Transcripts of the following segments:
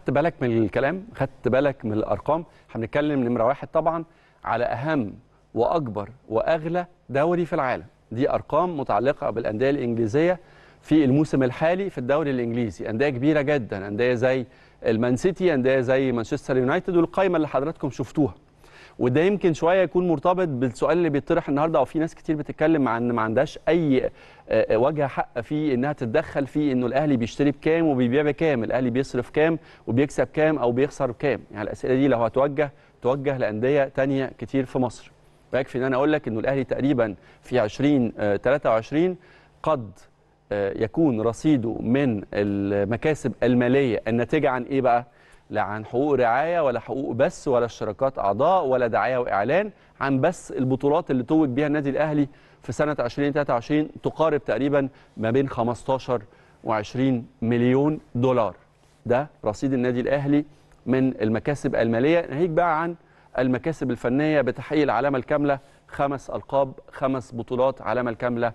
خدت بالك من الكلام خدت بالك من الارقام احنا بنتكلم نمره واحد طبعا على اهم واكبر واغلى دوري في العالم دي ارقام متعلقه بالانديه الانجليزيه في الموسم الحالي في الدوري الانجليزي انديه كبيره جدا انديه زي المان سيتي انديه زي مانشستر يونايتد والقائمه اللي حضراتكم شفتوها وده يمكن شويه يكون مرتبط بالسؤال اللي بيطرح النهارده او في ناس كتير بتتكلم عن ان ما عندهاش اي آه، وجه حق في انها تتدخل في انه الاهلي بيشتري بكام وبيبيع بكام الاهلي بيصرف كام وبيكسب كام او بيخسر بكام يعني الاسئله دي لو هتوجه توجه لانديه تانية كتير في مصر ويكفي ان انا اقول لك انه الاهلي تقريبا في 2023 قد آه، يكون رصيده من المكاسب الماليه الناتجه عن ايه بقى؟ لا عن حقوق رعايه ولا حقوق بس ولا اشتراكات اعضاء ولا دعايه واعلان عن بس البطولات اللي توج بيها النادي الاهلي في سنه 2023 تقارب تقريبا ما بين 15 و20 مليون دولار ده رصيد النادي الاهلي من المكاسب الماليه ناهيك بقى عن المكاسب الفنيه بتحقيق العلامه الكامله خمس القاب خمس بطولات علامه الكامله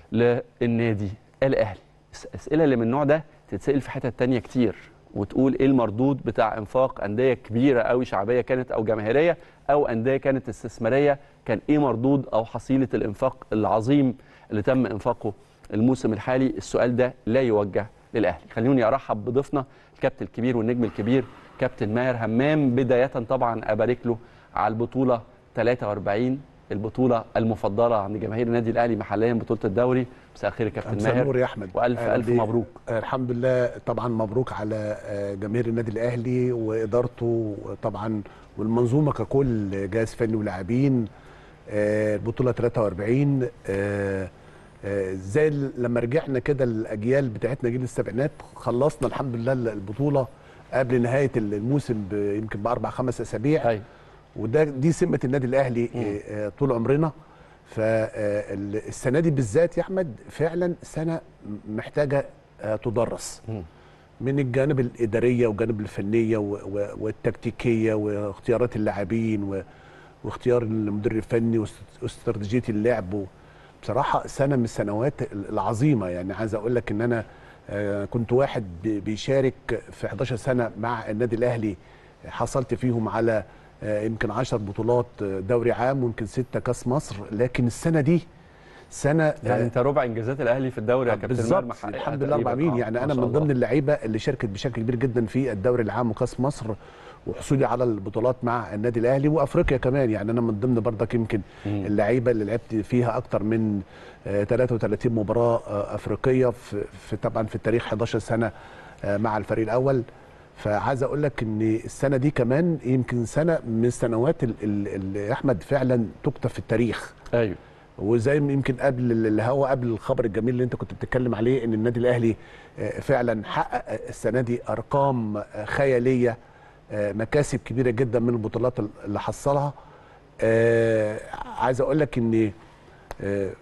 للنادي الاهلي الاسئله اللي من النوع ده تتسال في حتت تانية كتير وتقول ايه المردود بتاع انفاق انديه كبيره قوي شعبيه كانت او جماهيريه او انديه كانت استثماريه كان ايه مردود او حصيله الانفاق العظيم اللي تم انفاقه الموسم الحالي السؤال ده لا يوجه للاهلي خلوني ارحب بضيفنا الكابتن الكبير والنجم الكبير كابتن ماهر همام بدايه طبعا ابارك له على البطوله 43 البطوله المفضله عند جماهير النادي الاهلي محليا بطوله الدوري مساء الخير يا كابتن مساء ماهر النور يا احمد والف أهلا الف بيك. مبروك آه، الحمد لله طبعا مبروك على آه، جماهير النادي الاهلي وادارته طبعا والمنظومه ككل جهاز فني ولاعبين آه، البطوله 43 آه، آه، زي ال- لما رجعنا كده الاجيال بتاعتنا جيل السبعينات خلصنا الحمد لله البطوله قبل نهايه الموسم ب- يمكن باربع خمس اسابيع ايوه وده دي سمه النادي الاهلي مم. آه، آه، طول عمرنا فالسنه دي بالذات يا احمد فعلا سنه محتاجه آه، تدرس مم. من الجانب الاداريه والجانب الفنيه و- و- والتكتيكيه واختيارات اللاعبين و- واختيار المدير الفني واست- واستراتيجيه اللعب و- بصراحه سنه من السنوات العظيمه يعني عايز اقول لك ان انا آه، كنت واحد بي- بيشارك في 11 سنه مع النادي الاهلي حصلت فيهم على آه، يمكن 10 بطولات آه، دوري عام ويمكن 6 كاس مصر لكن السنه دي سنه يعني آه، انت ربع انجازات الاهلي في الدوري يا كابتن ماهر بالظبط محققها الحمد لله رب تقريباً. العالمين آه، يعني ما انا شاء من الله. ضمن اللعيبه اللي شاركت بشكل كبير جدا في الدوري العام وكاس مصر وحصولي على البطولات مع النادي الاهلي وافريقيا كمان يعني انا من ضمن برضك يمكن مم. اللعيبه اللي لعبت فيها اكتر من آه، 33 مباراه آه، افريقيه في, في طبعا في التاريخ 11 سنه آه، مع الفريق الاول فعايز اقول لك ان السنه دي كمان يمكن سنه من السنوات ال- ال- اللي احمد فعلا تكتب في التاريخ ايوه وزي ما يمكن قبل الهوا قبل الخبر الجميل اللي انت كنت بتتكلم عليه ان النادي الاهلي آه، فعلا حقق السنه دي ارقام آه، خياليه آه، مكاسب كبيره جدا من البطولات اللي حصلها آه، عايز اقول لك ان آه،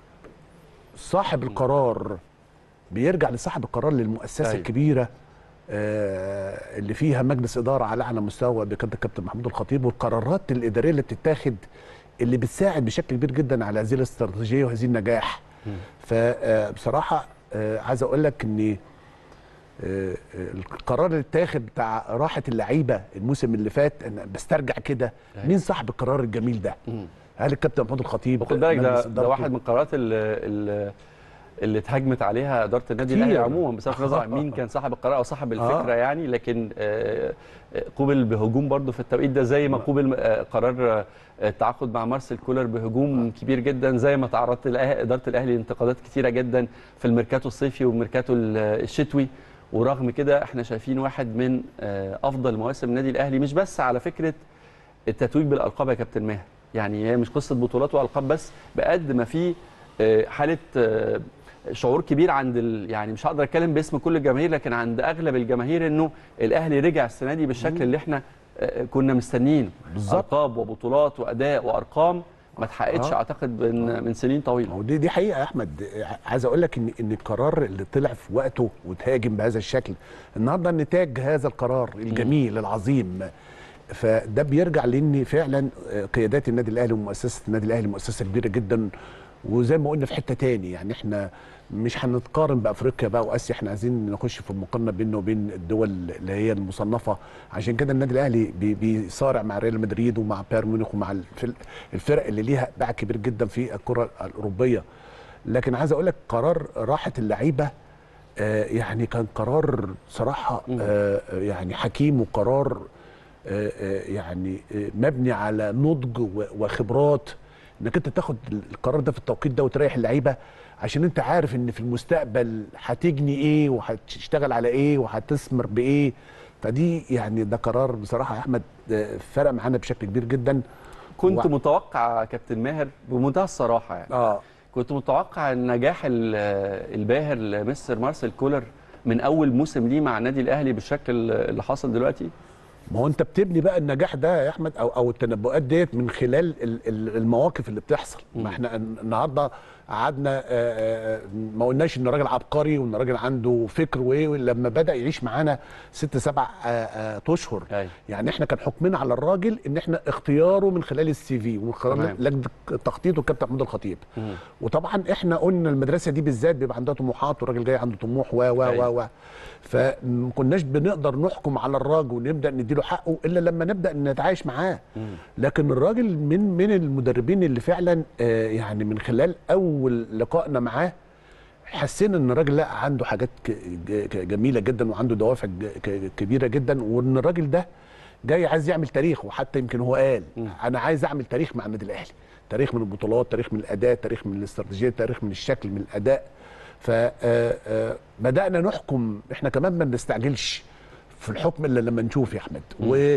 صاحب القرار بيرجع لصاحب القرار للمؤسسه أيوة. الكبيره آه، اللي فيها مجلس اداره على اعلى مستوى بقياده الكابتن محمود الخطيب والقرارات الاداريه اللي بتتاخد اللي بتساعد بشكل كبير جدا على هذه الاستراتيجيه وهذه النجاح فبصراحه عايز اقول لك ان آه، آه، القرار اللي اتاخد بتاع راحه اللعيبه الموسم اللي فات انا بسترجع كده أيوة. مين صاحب القرار الجميل ده؟ مم. هل الكابتن محمود الخطيب وخد بالك مجلس ده, ده إدارته؟ واحد من القرارات اللي, اللي اللي اتهاجمت عليها اداره النادي كتير. الاهلي عموما بصرف النظر عن مين كان صاحب القرار او صاحب الفكره آه. يعني لكن آه، آه، قوبل بهجوم برضه في التوقيت ده زي ما قوبل آه، قرار آه، التعاقد مع مارسيل كولر بهجوم كبير جدا زي ما تعرضت الأه- اداره الاهلي لانتقادات كتيره جدا في الميركاتو الصيفي والميركاتو ال- الشتوي ورغم كده احنا شايفين واحد من آه، افضل مواسم النادي الاهلي مش بس على فكره التتويج بالالقاب يا كابتن ماهر يعني هي مش قصه بطولات والقاب بس بقد ما في آه، حاله آه، شعور كبير عند ال... يعني مش هقدر اتكلم باسم كل الجماهير لكن عند اغلب الجماهير انه الاهلي رجع السنه دي بالشكل اللي احنا آه، كنا مستنيين بالظبط. القاب وبطولات واداء وارقام ما اتحققتش آه. اعتقد من من سنين ما طويله هو دي دي حقيقه يا احمد عايز اقول لك ان ان القرار اللي طلع في وقته وتهاجم بهذا الشكل النهارده نتاج هذا القرار الجميل العظيم فده بيرجع لان فعلا قيادات النادي الاهلي ومؤسسه النادي الاهلي مؤسسه كبيره جدا وزي ما قلنا في حته تاني يعني احنا مش هنتقارن بافريقيا بقى واسيا احنا عايزين نخش في المقارنه بيننا وبين الدول اللي هي المصنفه عشان كده النادي الاهلي بي- بيصارع مع ريال مدريد ومع بايرن ميونخ ومع الفل- الفرق اللي ليها باع كبير جدا في الكره الاوروبيه لكن عايز اقول لك قرار راحه اللعيبه آه، يعني كان قرار صراحه آه، يعني حكيم وقرار آه، آه، يعني آه، مبني على نضج و- وخبرات انك انت تاخد القرار ده في التوقيت ده وتريح اللعيبه عشان انت عارف ان في المستقبل هتجني ايه وهتشتغل على ايه وهتثمر بايه فدي يعني ده قرار بصراحه يا احمد آه، فرق معانا بشكل كبير جدا كنت و- متوقع كابتن ماهر بمنتهى الصراحه يعني اه كنت متوقع النجاح ال- الباهر لمستر مارسيل كولر من اول موسم ليه مع النادي الاهلي بالشكل اللي حصل دلوقتي ما هو انت بتبني بقى النجاح ده يا احمد او او التنبؤات ديت من خلال ال- ال- المواقف اللي بتحصل ما احنا النهارده قعدنا آه، آه، ما قلناش ان راجل عبقري وان راجل عنده فكر وايه لما بدا يعيش معانا ست سبع آه، آه، اشهر أيوة. يعني احنا كان حكمنا على الراجل ان احنا اختياره من خلال السي في ومن تمام. خلال لجنه التخطيط والكابتن محمود الخطيب مم. وطبعا احنا قلنا المدرسه دي بالذات بيبقى عندها طموحات والراجل جاي عنده طموح و و أيوة. و و فما كناش بنقدر نحكم على الراجل ونبدا نديله حقه الا لما نبدا نتعايش معاه لكن الراجل من من المدربين اللي فعلا آه، يعني من خلال اول لقائنا معاه حسينا ان الراجل لا عنده حاجات ك- ج- ك- جميله جدا وعنده دوافع ج- ك- كبيره جدا وان الراجل ده جاي عايز يعمل تاريخ وحتى يمكن هو قال انا عايز اعمل تاريخ مع النادي الاهلي تاريخ من البطولات تاريخ من الاداء تاريخ من الاستراتيجيه تاريخ من الشكل من الاداء فبدانا نحكم احنا كمان ما نستعجلش في الحكم الا لما نشوف يا احمد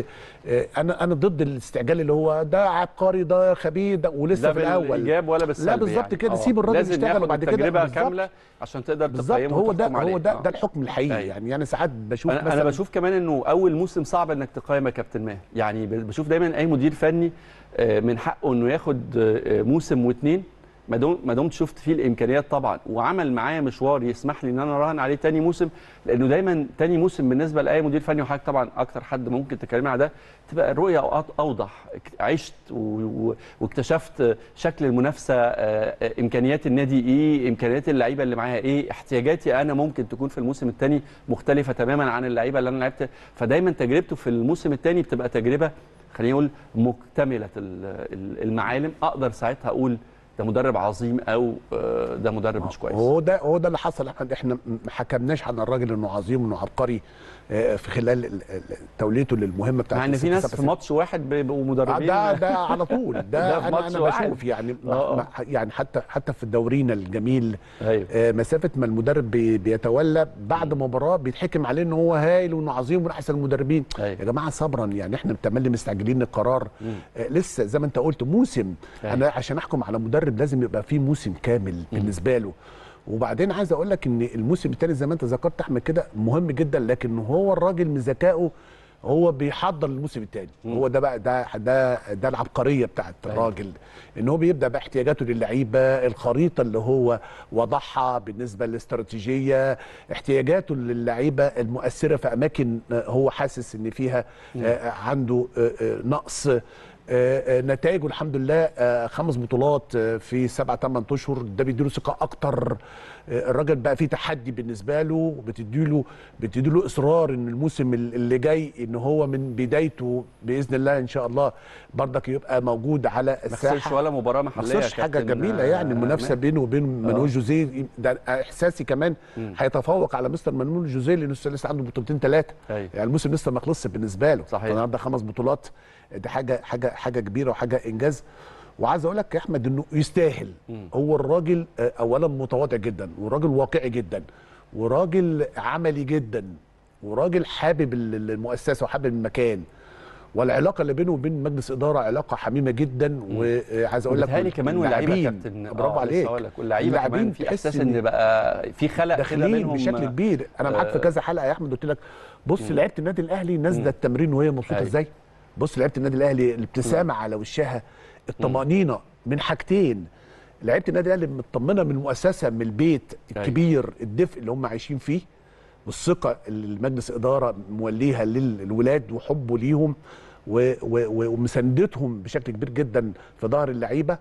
وانا انا ضد الاستعجال اللي هو ده عبقري ده خبير ده ولسه ده في الاول بالايجاب ولا بالسلب لا بالظبط يعني. كده آه. سيب الراجل لازم يشتغل ياخد وبعد كده التجربه بالظبط. كامله عشان تقدر بالظبط تقيمه هو ده وتحكم عليه. هو ده آه. ده الحكم الحقيقي أيوة. يعني انا ساعات بشوف انا انا بشوف كمان انه اول موسم صعب انك تقيم يا كابتن ماهر يعني ب- بشوف دايما اي مدير فني آه، من حقه انه ياخد آه، موسم واثنين ما دام ما دمت شفت فيه الامكانيات طبعا وعمل معايا مشوار يسمح لي ان انا اراهن عليه تاني موسم لانه دايما تاني موسم بالنسبه لاي مدير فني وحضرتك طبعا اكتر حد ممكن تكلمنا على ده تبقى الرؤيه اوقات اوضح اك- عشت و- و- واكتشفت شكل المنافسه آه، آه، امكانيات النادي ايه امكانيات اللعيبه اللي معايا ايه احتياجاتي انا ممكن تكون في الموسم الثاني مختلفه تماما عن اللعيبه اللي انا لعبت فدايما تجربته في الموسم الثاني بتبقى تجربه خلينا نقول مكتمله ال- ال- المعالم اقدر ساعتها اقول ده مدرب عظيم او آه، ده مدرب مش كويس هو ده هو ده اللي حصل يا احمد احنا ما حكمناش عن الراجل انه عظيم وانه عبقري آه، في خلال ال- ال- توليته للمهمه بتاعت مع ان في الست ناس سبع في ماتش واحد بيبقوا آه، مدربين ده ده على طول ده, ده في انا ماتش انا واحد. بشوف يعني آه، آه. مع- يعني حتى حتى في دورينا الجميل ايوه آه، مسافه ما المدرب بي- بيتولى بعد مباراه بيتحكم عليه ان هو هايل وانه عظيم ومن احسن المدربين أيوة. يا جماعه صبرا يعني احنا تملي مستعجلين القرار آه، لسه زي ما انت قلت موسم أيوة. انا عشان احكم على مدرب لازم يبقى فيه موسم كامل بالنسبه له وبعدين عايز اقول لك ان الموسم الثاني زي ما انت ذكرت احمد كده مهم جدا لكن هو الراجل من ذكائه هو بيحضر الموسم الثاني هو ده بقى ده ده ده العبقريه بتاعت أيوة. الراجل ان هو بيبدا باحتياجاته للعيبه الخريطه اللي هو وضعها بالنسبه للاستراتيجيه احتياجاته للعيبه المؤثره في اماكن آه، هو حاسس ان فيها آه، عنده آه، آه، نقص آه، آه، نتائجه الحمد لله آه، خمس بطولات آه، في سبع ثمان اشهر ده بيديله ثقه اكتر آه، الراجل بقى فيه تحدي بالنسبه له بتديله بتديله اصرار ان الموسم اللي جاي ان هو من بدايته باذن الله ان شاء الله برضك يبقى موجود على ما خسرش الساحه ولا مباراه ما محليه يا خسرش حاجه كابتن، جميله آه، يعني المنافسه ماهر. بينه وبين مانويل جوزيه ده احساسي كمان هيتفوق على مستر مانويل جوزيه لانه لسه لسه عنده بطولتين ثلاثه أيوة. يعني الموسم لسه ما خلصش بالنسبه له صحيح. النهارده خمس بطولات دي حاجه حاجه حاجه كبيره وحاجه انجاز وعايز اقول لك يا احمد انه يستاهل هو الراجل آه، اولا متواضع جدا وراجل واقعي جدا وراجل عملي جدا وراجل حابب ال- المؤسسه وحابب المكان والعلاقه اللي بينه وبين مجلس اداره علاقه حميمه جدا وعايز اقول لك وبالتالي كمان واللعيبه يا اللاعبين- كابتن برافو آه، لسه عليك هقول لك واللعيبه كمان في تحس احساس ان بقى في خلق كده داخلين بينهم بشكل كبير انا معاك في كذا حلقه يا احمد قلت لك بص لعيبه النادي الاهلي نازله التمرين وهي مبسوطه أيوة. ازاي بص لعيبه النادي الاهلي الابتسامه على وشها الطمانينه من حاجتين لعيبه النادي الاهلي مطمنه من المؤسسه من البيت أيوة. الكبير الدفء اللي هم عايشين فيه والثقه اللي المجلس اداره موليها للولاد وحبه ليهم و- و- و- ومساندتهم بشكل كبير جدا في ظهر اللعيبه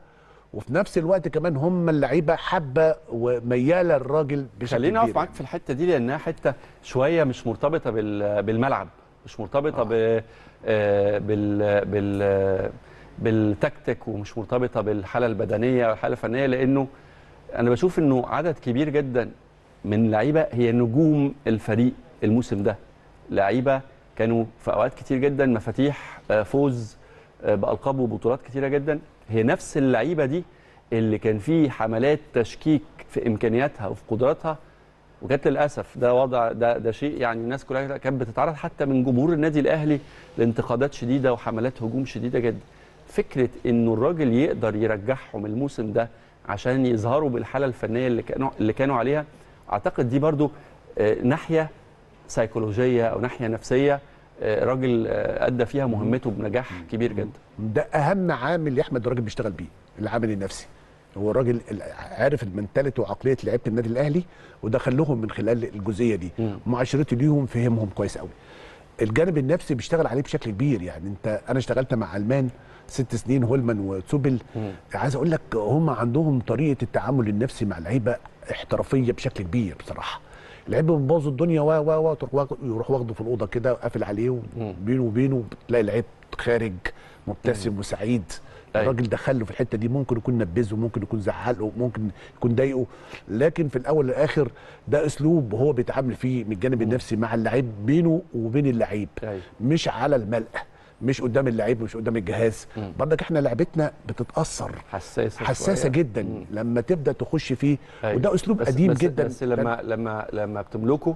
وفي نفس الوقت كمان هم اللعيبه حابه ومياله الراجل بشكل خليني كبير اقف معاك في الحته دي لانها حته شويه مش مرتبطه بال- بالملعب مش مرتبطه ب آه، بال بال بالتكتيك ومش مرتبطه بالحاله البدنيه والحاله الفنيه لانه انا بشوف انه عدد كبير جدا من لعيبه هي نجوم الفريق الموسم ده لعيبه كانوا في اوقات كتير جدا مفاتيح آه، فوز آه، بالقاب وبطولات كتيره جدا هي نفس اللعيبه دي اللي كان فيه حملات تشكيك في امكانياتها وفي قدراتها وكانت للاسف ده وضع ده ده شيء يعني الناس كلها كانت بتتعرض حتى من جمهور النادي الاهلي لانتقادات شديده وحملات هجوم شديده جدا فكره انه الراجل يقدر يرجعهم الموسم ده عشان يظهروا بالحاله الفنيه اللي كانوا اللي كانوا عليها اعتقد دي برضو آه، ناحيه سيكولوجيه او ناحيه نفسيه آه، راجل آه، ادى فيها مهمته بنجاح كبير جدا ده اهم عامل يا احمد الراجل بيشتغل بيه العامل النفسي هو الراجل ال- عارف المنتاليتي وعقليه لعيبه النادي الاهلي ودخلهم من خلال الجزئيه دي مم. معاشرته ليهم فهمهم كويس قوي الجانب النفسي بيشتغل عليه بشكل كبير يعني انت انا اشتغلت مع علمان ست سنين هولمان وتوبل مم. عايز اقول لك هم عندهم طريقه التعامل النفسي مع اللعيبه احترافيه بشكل كبير بصراحه اللعيبه بتبوظ الدنيا و و و تروح واخد- يروح واخده في الاوضه كده وقافل عليه مم. وبينه وبينه بتلاقي اللعيب خارج مبتسم وسعيد أيوة. الراجل دخله في الحته دي ممكن يكون نبذه ممكن يكون زعله ممكن يكون ضايقه لكن في الاول والاخر ده اسلوب هو بيتعامل فيه من الجانب النفسي مع اللعيب بينه وبين اللعيب أيوة. مش على الملأ مش قدام اللعيب مش قدام الجهاز مم. برضك احنا لعبتنا بتتاثر حساسه حساسه شوية. جدا مم. لما تبدا تخش فيه أيوة. وده اسلوب بس قديم بس جدا بس لما لما لما بتملكه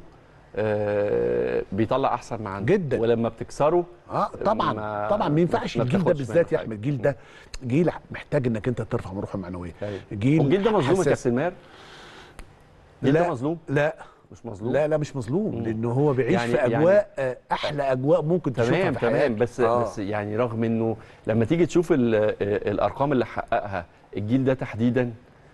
آه بيطلع احسن ما عنده جدا. ولما بتكسره اه طبعا ما- طبعا ما ينفعش ما الجيل ده بتاخدش بالذات منه يا احمد الجيل ده جيل محتاج انك انت ترفع من روحه المعنويه أيوة. جيل والجيل ده مظلوم يا حساس. كابتن ماهر الجيل ده لا مظلوم لا مش مظلوم لا لا مش مظلوم مم. لانه هو بيعيش يعني- في يعني- اجواء آه، احلى اجواء ممكن تشوفها تمام في تمام حياتك بس آه. بس يعني رغم انه لما تيجي تشوف ال- آه، الارقام اللي حققها الجيل ده تحديدا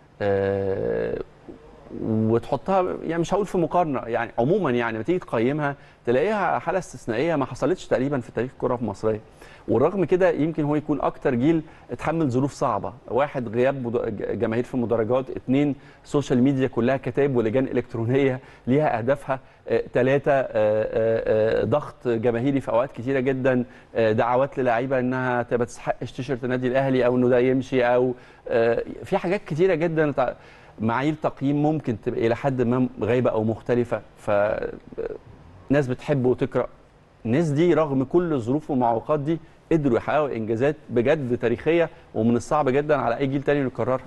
آه، وتحطها يعني مش هقول في مقارنه يعني عموما يعني لما تيجي تقيمها تلاقيها حاله استثنائيه ما حصلتش تقريبا في تاريخ الكره المصريه والرغم كده يمكن هو يكون اكتر جيل اتحمل ظروف صعبه واحد غياب مد- جماهير في المدرجات اثنين سوشيال ميديا كلها كتاب ولجان الكترونيه ليها اهدافها ثلاثه ضغط جماهيري في اوقات كتيره جدا آه، دعوات للاعيبه انها تبقى تستحقش تيشيرت النادي الاهلي او انه ده يمشي او آه، في حاجات كتيره جدا تع- معايير تقييم ممكن تبقى الى حد ما غايبه او مختلفه ف آه، ناس بتحب وتقرا الناس دي رغم كل الظروف والمعوقات دي قدروا يحققوا انجازات بجد تاريخيه ومن الصعب جدا على اي جيل تاني انه يكررها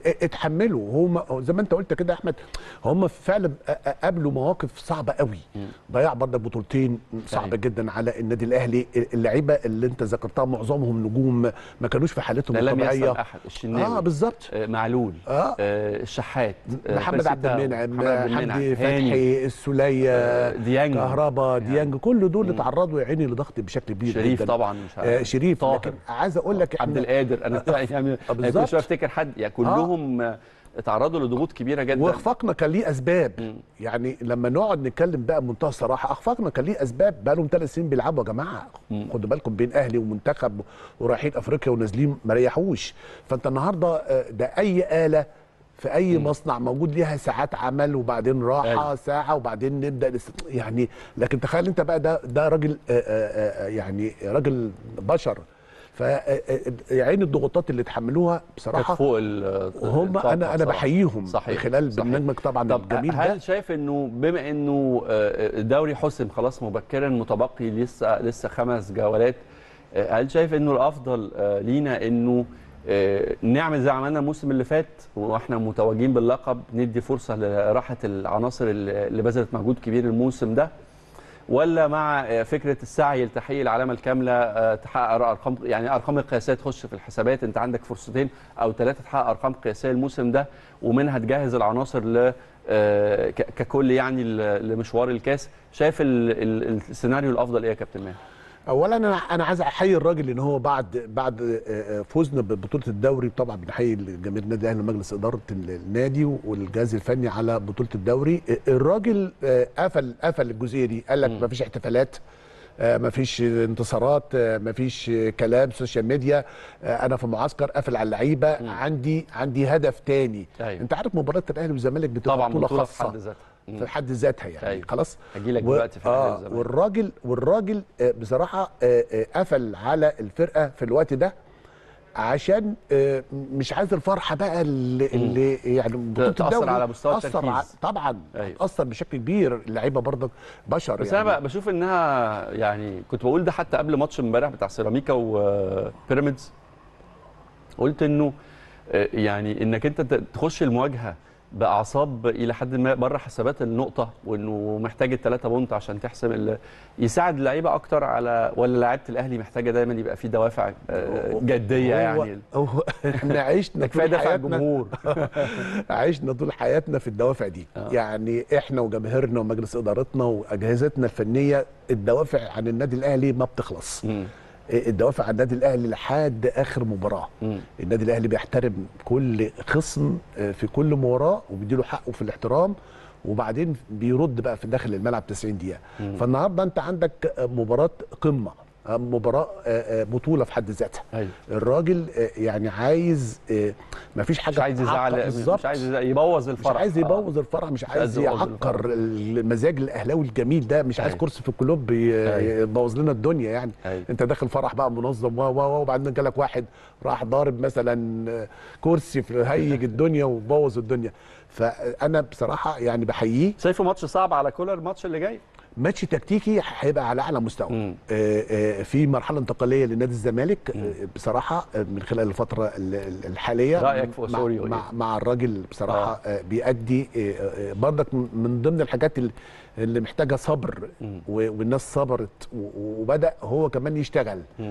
اتحملوا هم زي ما انت قلت كده يا احمد هم فعلا قابلوا مواقف صعبه قوي ضياع برضك بطولتين صعبه أيوة. جدا على النادي الاهلي اللعيبه اللي انت ذكرتها معظمهم نجوم ما كانوش في حالتهم ده لم يسأل الطبيعيه احد الشناوي اه بالظبط آه، معلول آه. آه، الشحات آه، محمد بيرسي عبد تاو، المنعم محمد عبد المنعم، حمدي هاني، فتحي السوليه آه، ديانج كهربا ديانج كل دول اتعرضوا يا عيني لضغط بشكل كبير شريف جدا. طبعا مش آه شريف طاهر لكن عايز اقول لك عبد احنا القادر انا يعني يعني كل بالظبط. شويه افتكر حد يعني كلهم آه، اتعرضوا لضغوط كبيره جدا واخفاقنا كان ليه اسباب يعني لما نقعد نتكلم بقى بمنتهى الصراحه اخفاقنا كان ليه اسباب بقى لهم ثلاث سنين بيلعبوا يا جماعه خدوا بالكم بين اهلي ومنتخب ورايحين افريقيا ونازلين ما ريحوش فانت النهارده آه، ده اي اله في اي مصنع موجود ليها ساعات عمل وبعدين راحه أيوة. ساعه وبعدين نبدا نست... يعني لكن تخيل انت بقى ده ده راجل آه، آه، آه، يعني راجل بشر ف آه، آه، يا عيني الضغوطات اللي اتحملوها كانت بصراحه فوق ال- وهم الطاقة انا انا بصراحة. بحييهم صحيح من خلال صحيح. برنامجك طبعا طب الجميل ده هل شايف انه بما انه آه، الدوري حسم خلاص مبكرا متبقي لسه لسه خمس جولات آه، هل شايف انه الافضل آه، لينا انه آه، نعمل زي ما عملنا الموسم اللي فات واحنا متواجدين باللقب ندي فرصه لراحه العناصر اللي اللي بذلت مجهود كبير الموسم ده ولا مع آه، فكره السعي لتحقيق العلامه الكامله آه، تحقق ارقام يعني ارقام القياسيه تخش في الحسابات انت عندك فرصتين او ثلاثه تحقق ارقام قياسيه الموسم ده ومنها تجهز العناصر ل آه، ك- ككل يعني ل- لمشوار الكاس شايف ال- ال- السيناريو الافضل ايه يا كابتن ماهر؟ اولا انا انا عايز احيي الراجل ان هو بعد بعد آه، آه، فوزنا ببطوله الدوري طبعا بنحيي جماهير النادي الاهلي ومجلس اداره النادي والجهاز الفني على بطوله الدوري آه، الراجل آه، قفل قفل الجزئيه دي قال لك ما فيش احتفالات آه، مفيش انتصارات آه، مفيش آه، كلام سوشيال ميديا آه، انا في معسكر قافل على اللعيبه عندي عندي هدف تاني أيوة. انت عارف مباراه الاهلي والزمالك بتبقى طبعا بطوله بطوله في خاصه حد ذاتها مم. في حد ذاتها يعني أيوة. خلاص هجيلك و- دلوقتي في الأهلي آه والزمالك. والراجل والراجل آه، بصراحه آه، آه، قفل على الفرقه في الوقت ده عشان آه، مش عايز الفرحه بقى اللي, اللي يعني بطولة تأثر الدوري على مستوى أثر التركيز. ع- طبعا أيوة. اثر بشكل كبير اللعيبه برضك بشر بس يعني انا بقى بشوف انها يعني كنت بقول ده حتى قبل ماتش امبارح بتاع سيراميكا وبيراميدز قلت انه آه، يعني انك انت ت- تخش المواجهه باعصاب الى حد ما بره حسابات النقطه وانه محتاج الثلاثه بونت عشان تحسم ال- يساعد اللعيبه اكتر على ولا لعيبه الاهلي محتاجه دايما يبقى في دوافع آه، جديه هو يعني هو احنا عشنا كفايه طول دافع حياتنا الجمهور عشنا طول حياتنا في الدوافع دي آه. يعني احنا وجماهيرنا ومجلس ادارتنا واجهزتنا الفنيه الدوافع عن النادي الاهلي ما بتخلص مم. الدوافع عن النادي الاهلي لحد اخر مباراه مم. النادي الاهلي بيحترم كل خصم آه، في كل مباراه وبيديله حقه في الاحترام وبعدين بيرد بقى في داخل الملعب 90 دقيقه فالنهارده انت عندك آه، مباراه قمه آه، مباراه آه، آه، بطوله في حد ذاتها ايوه الراجل آه، يعني عايز آه، مفيش حاجه مش عايز تعقد- يزعل بالظبط مش عايز يزعل- يبوظ مش الفرح عايز آه. يبوظ الفرح مش عايز عايز يبوظ يعكر المزاج الاهلاوي الجميل ده مش عايز أيوة. كرسي في الكلوب ي- أيوة. يبوظ لنا الدنيا يعني أيوة. انت داخل فرح بقى منظم و و و وبعدين جالك واحد راح ضارب مثلا كرسي في هيج الدنيا وبوظ الدنيا فانا بصراحه يعني بحييه شايفه ماتش صعب على كولر الماتش اللي جاي ماتش تكتيكي هيبقى على اعلى مستوى مم. آه، آه، في مرحله انتقاليه لنادي الزمالك آه، بصراحه آه، من خلال الفتره ال- ال- الحاليه رأيك في مع, أوسوريو إيه؟ مع, مع الراجل بصراحه آه. بيأدي آه، آه، برضك من ضمن الحاجات اللي- اللي محتاجه صبر مم. و- والناس صبرت و- وبدأ هو كمان يشتغل مم.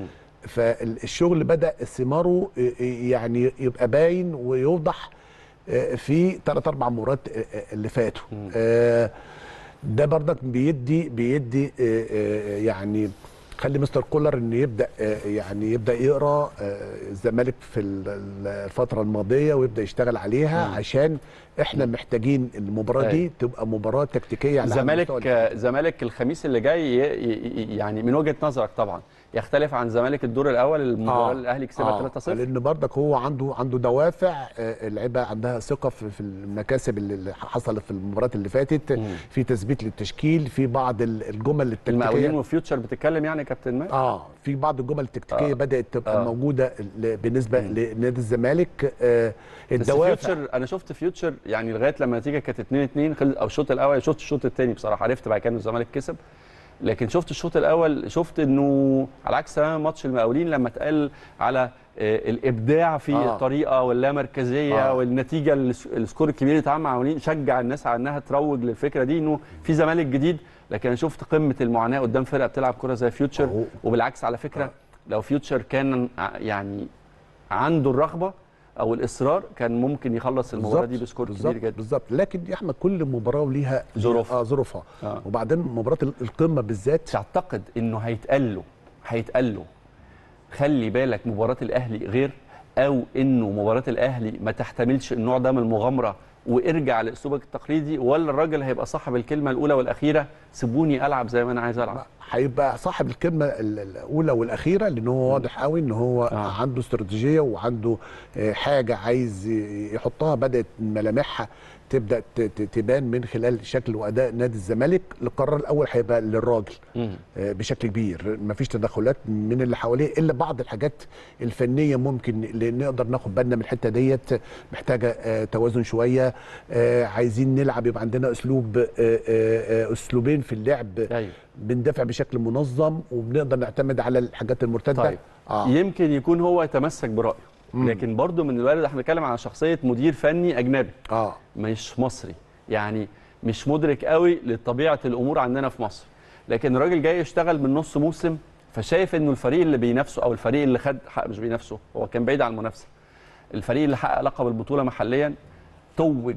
فالشغل بدأ ثماره آه، آه، يعني يبقى باين ويوضح آه، في ثلاث اربع مرات آه، آه، اللي فاتوا مم. آه، ده برضك بيدي بيدي آه، آه، يعني خلي مستر كولر ان يبدا آه، يعني يبدا يقرا آه، الزمالك في ال- ال- الفتره الماضيه ويبدا يشتغل عليها مم. عشان احنا محتاجين المباراه دي أيوة. تبقى مباراه تكتيكيه على أعلى مستوى الزمالك زمالك الخميس اللي جاي ي- ي- يعني من وجهه نظرك طبعا يختلف عن زمالك الدور الاول المباراه اللي الاهلي كسبها 3-0 لان برضك هو عنده عنده دوافع آه، اللعيبه عندها ثقه في في المكاسب اللي حصلت في المباريات اللي فاتت مم. في تثبيت للتشكيل في بعض ال- الجمل المقاولين التكتيكيه وفيوتشر بتتكلم يعني يا كابتن ماهر اه في بعض الجمل التكتيكيه آه. آه. بدات تبقى آه. آه. موجوده ل- بالنسبه مم. لنادي الزمالك آه بس الدوافع فيوتشر انا شفت فيوتشر يعني لغايه لما النتيجه كانت 2 2 خلص او الشوط الاول شفت الشوط الثاني بصراحه عرفت بعد كده إن الزمالك كسب لكن شفت الشوط الاول شفت انه على عكس تماما ماتش المقاولين لما اتقال على آه، الابداع في آه. الطريقه واللامركزيه آه. والنتيجه الس- السكور الكبير اللي اتعمل مع المقاولين شجع الناس على انها تروج للفكره دي انه في زمالك جديد لكن انا شفت قمه المعاناه قدام فرقه بتلعب كره زي فيوتشر أهو. وبالعكس على فكره آه. لو فيوتشر كان ع- يعني عنده الرغبه او الاصرار كان ممكن يخلص المباراه دي بسكور كبير بالظبط جدا بالظبط لكن يا احمد كل مباراه وليها ظروفها. اه ظروفها آه. وبعدين مباراه ال- القمه بالذات تعتقد انه هيتقال له هيتقال له خلي بالك مباراه الاهلي غير او انه مباراه الاهلي ما تحتملش النوع ده من المغامره وارجع لاسلوبك التقليدي ولا الراجل هيبقى صاحب الكلمه الاولى والاخيره سيبوني العب زي ما انا عايز العب هيبقى صاحب الكلمه ال- الاولى والاخيره لان هو واضح قوي ان هو آه. آه. عنده استراتيجيه وعنده آه، حاجه عايز ي- يحطها بدات ملامحها تبدا ت- ت- تبان من خلال شكل واداء نادي الزمالك القرار الاول هيبقى للراجل مم. آه، بشكل كبير مفيش تدخلات من اللي حواليه الا بعض الحاجات الفنيه ممكن اللي نقدر ناخد بالنا من الحته ديت محتاجه آه، توازن شويه آه، عايزين نلعب يبقى عندنا اسلوب آه، آه، آه، اسلوبين في اللعب ايوه بندافع بشكل منظم وبنقدر نعتمد على الحاجات المرتده طيب. اه يمكن يكون هو يتمسك برايه لكن برضه من الوارد احنا بنتكلم على شخصيه مدير فني اجنبي اه مش مصري يعني مش مدرك قوي لطبيعه الامور عندنا في مصر لكن الراجل جاي يشتغل من نص موسم فشايف انه الفريق اللي بينافسه او الفريق اللي خد حق مش بينافسه هو كان بعيد عن المنافسه الفريق اللي حقق لقب البطوله محليا توج